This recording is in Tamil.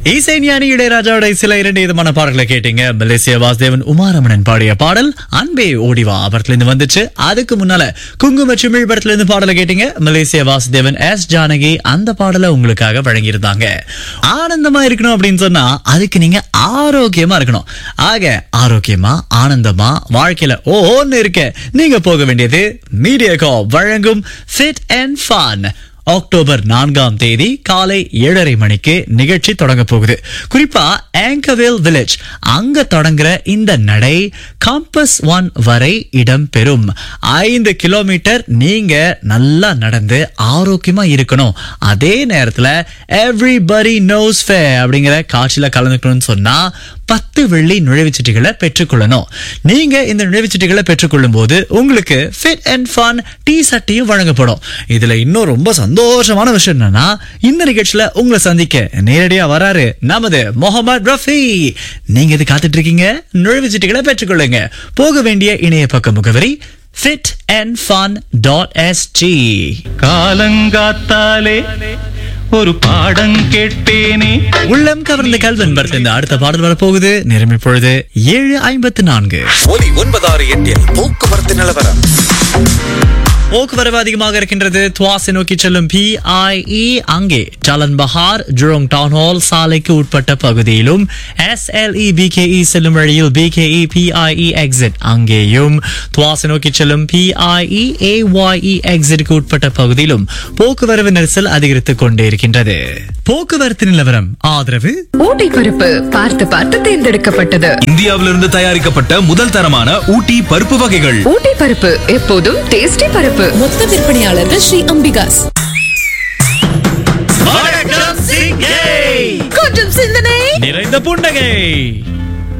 இசைஞானி இளையராஜாவோட சில இரண்டு விதமான பாடல்களை கேட்டீங்க மலேசிய வாசுதேவன் உமாரமணன் பாடிய பாடல் அன்பே ஓடிவா படத்துல இருந்து வந்துச்சு அதுக்கு முன்னால குங்கும சிமிழ் படத்துல இருந்து பாடலை கேட்டீங்க மலேசிய வாசுதேவன் எஸ் ஜானகி அந்த பாடலை உங்களுக்காக வழங்கியிருந்தாங்க ஆனந்தமா இருக்கணும் அப்படின்னு சொன்னா அதுக்கு நீங்க ஆரோக்கியமா இருக்கணும் ஆக ஆரோக்கியமா ஆனந்தமா வாழ்க்கையில ஓன்னு இருக்க நீங்க போக வேண்டியது மீடியா வழங்கும் ஃபிட் அண்ட் ஃபன் அக்டோபர் நான்காம் தேதி காலை ஏழரை மணிக்கு நிகழ்ச்சி தொடங்க போகுது குறிப்பா ஆங்கவேல் வில்லேஜ் அங்க தொடங்குற இந்த நடை காம்பஸ் ஒன் வரை இடம்பெறும் ஐந்து கிலோமீட்டர் நீங்க நல்லா நடந்து ஆரோக்கியமா இருக்கணும் அதே நேரத்துல எவ்ரிபடி நோஸ் ஃபே அப்படிங்கிற காட்சியில கலந்துக்கணும்னு சொன்னா பத்து வெள்ளி நுழைவுச்சீட்டுகளை பெற்றுக்கொள்ளணும் நீங்க இந்த நுழைவுச்சீட்டுகளை பெற்றுக்கொள்ளும் போது உங்களுக்கு ஃபிட் அண்ட் ஃபன் டீ சட்டையும் வழங்கப்படும் இதுல இன்னும் ரொம்ப சந்தோஷமான விஷயம் என்னன்னா இந்த நிகழ்ச்சியில உங்களை சந்திக்க நேரடியா வராரு நமது முகமது ரஃபி நீங்க இது காத்துட்டு இருக்கீங்க நுழைவுச்சீட்டுகளை பெற்றுக்கொள்ளுங்க போக வேண்டிய இணைய பக்க முகவரி fit and fun dot SG காலங்காத்தாலே ஒரு பாடம் கேட்பேனே உள்ளம் கவர்ந்த கல்வன் படத்துல இந்த அடுத்த பாடல் வரப்போகுது நிரம்பி பொழுது ஏழு ஐம்பத்து நான்கு ஒலி ஒன்பதாறு எட்டில் போக்குவரத்து நிலவரம் போக்குவரவு அதிகமாக இருக்கின்றது துவாசை நோக்கி செல்லும் பிஐஇ அங்கே Jalan Bahar Jurong Town Hall சாலைக்கு உட்பட்ட பகுதியிலும் எஸ்எல்இ பிகேஇ செல்லும் வழியில் பிகேஇ பிஐஇ எக்ஸிட் அங்கேயும் துவாசை நோக்கி செல்லும் பிஐஇ ஏஒய்இ எக்ஸிட்க்கு உட்பட்ட பகுதியிலும் போக்குவரவு நெரிசல் அதிகரித்துக் கொண்டே இருக்கின்றது போக்குவரத்து நிலவரம் ஆதரவு ஊட்டி பருப்பு பார்த்து பார்த்து தேர்ந்தெடுக்கப்பட்டது இந்தியாவிலிருந்து தயாரிக்கப்பட்ட முதல் தரமான ஊட்டி பருப்பு வகைகள் ஊட்டி பருப்பு எப்போதும் டேஸ்டி பருப்பு மொத்த விற்பனையாளர்கள் ஸ்ரீ அம்பிகாஸ் வணக்கம் சிங்கை கொஞ்சம் சிந்தனை நிறைந்த புன்னகை